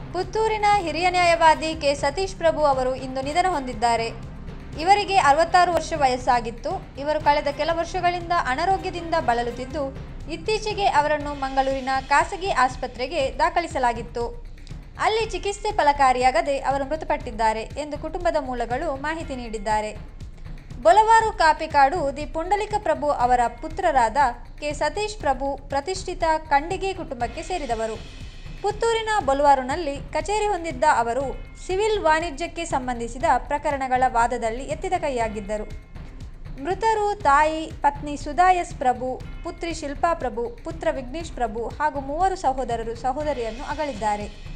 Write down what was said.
ಪುತ್ತೂರಿನ ಹಿರಿಯ ನ್ಯಾಯವಾದಿ ಕೆ ಸತೀಶ್ ಪ್ರಭು ಅವರು ಇಂದು ನಿಧನ ಹೊಂದಿದ್ದಾರೆ ಇವರಿಗೆ ಅರವತ್ತಾರು ವರ್ಷ ವಯಸ್ಸಾಗಿತ್ತು ಇವರು ಕಳೆದ ಕೆಲ ವರ್ಷಗಳಿಂದ ಅನಾರೋಗ್ಯದಿಂದ ಬಳಲುತ್ತಿದ್ದು ಇತ್ತೀಚೆಗೆ ಅವರನ್ನು ಮಂಗಳೂರಿನ ಖಾಸಗಿ ಆಸ್ಪತ್ರೆಗೆ ದಾಖಲಿಸಲಾಗಿತ್ತು ಅಲ್ಲಿ ಚಿಕಿತ್ಸೆ ಫಲಕಾರಿಯಾಗದೆ ಅವರು ಮೃತಪಟ್ಟಿದ್ದಾರೆ ಎಂದು ಕುಟುಂಬದ ಮೂಲಗಳು ಮಾಹಿತಿ ನೀಡಿದ್ದಾರೆ ಬೊಲವಾರು ಕಾಪಿಕಾಡು ದಿ ಪುಂಡಲಿಕ ಪ್ರಭು ಅವರ ಪುತ್ರರಾದ ಕೆ ಸತೀಶ್ ಪ್ರಭು ಪ್ರತಿಷ್ಠಿತ ಕಂಡಿಗೆ ಕುಟುಂಬಕ್ಕೆ ಸೇರಿದವರು ಪುತ್ತೂರಿನ ಬೊಲವಾರುನಲ್ಲಿ ಕಚೇರಿ ಹೊಂದಿದ್ದ ಅವರು ಸಿವಿಲ್ ವಾಣಿಜ್ಯಕ್ಕೆ ಸಂಬಂಧಿಸಿದ ಪ್ರಕರಣಗಳ ವಾದದಲ್ಲಿ ಎತ್ತಿದ ಕೈಯಾಗಿದ್ದರು ಮೃತರು ತಾಯಿ ಪತ್ನಿ ಸುಧಾ ಎಸ್ ಪ್ರಭು ಪುತ್ರಿ ಶಿಲ್ಪಾ ಪ್ರಭು ಪುತ್ರ ವಿಘ್ನೇಶ್ ಪ್ರಭು ಹಾಗೂ ಮೂವರು ಸಹೋದರರು ಸಹೋದರಿಯನ್ನು ಅಗಲಿದ್ದಾರೆ